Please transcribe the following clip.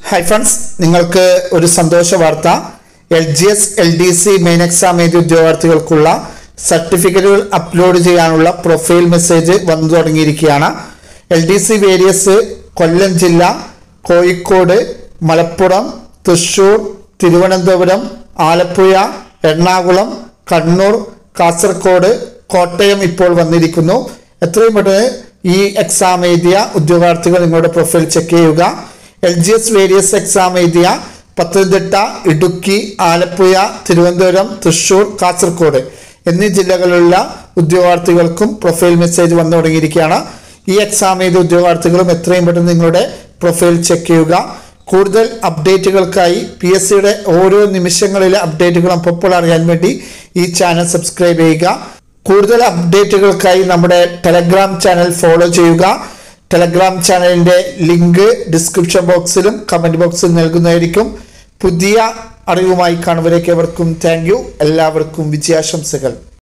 hi friends നിങ്ങൾക്ക് ഒരു സന്തോഷ വാർത്ത L G S L D C main exam എഴുതിയ ഉദ്യോഗാർത്ഥികൾക്കുള്ള സർട്ടിഫിക്കറ്റുകൾ അപ്ലോഡ് ചെയ്യാനുള്ള പ്രൊഫൈൽ മെസ്സേജ് വന്നു തുടങ്ങിയിരിക്കുകയാണ് L D C various Kollam ജില്ല കോഴിക്കോട് മലപ്പുറം തൃശൂർ തിരുവനന്തപുരം ആലപ്പുഴ എറണാകുളം കണ്ണൂർ കാസർഗോഡ് കോട്ടയം ഇപ്പോൾ വന്നിരിക്കുന്നു എത്രയും പെട്ടെന്ന് ഈ എക്സാം എഴുതിയ ഉദ്യോഗാർത്ഥികൾ നിങ്ങളുടെ പ്രൊഫൈൽ ചെക്ക് ചെയ്യുക L G S various exam എഴുതിയ പത്തനംതിട്ട ഇടുക്കി ആലപ്പുഴ തിരുവനന്തപുരം തൃശൂർ കാസർഗോഡ് എന്നീ ജില്ലകളിലുള്ള ഉദ്യോഗാർത്ഥികൾക്കും പ്രൊഫൈൽ മെസ്സേജ് വന്നു തുടങ്ങിയിരിക്കുകയാണ് ഈ എക്സാം എഴുതിയ ഉദ്യോഗാർത്ഥികളും എത്രയും പെട്ടെന്ന് നിങ്ങളുടെ പ്രൊഫൈൽ ചെക്ക് ചെയ്യുക കൂടുതൽ അപ്ഡേറ്റുകൾക്കായി പി എസ് സിയുടെ ഓരോ നിമിഷങ്ങളിലെ അപ്ഡേറ്റുകളും അപ്പോൾ അറിയാൻ വേണ്ടി ഈ ചാനൽ സബ്സ്ക്രൈബ് ചെയ്യുക കൂടുതൽ അപ്ഡേറ്റുകൾക്കായി നമ്മുടെ ടെലഗ്രാം ചാനൽ ഫോളോ ചെയ്യുക ടെലഗ്രാം ചാനലിന്റെ ലിങ്ക് ഡിസ്ക്രിപ്ഷൻ ബോക്സിലും കമന്റ് ബോക്സിലും നൽകുന്നതായിരിക്കും പുതിയ അറിവുമായി കാണുവരേക്ക് എവർക്കും താങ്ക് യു എല്ലാവർക്കും വിജയാശംസകൾ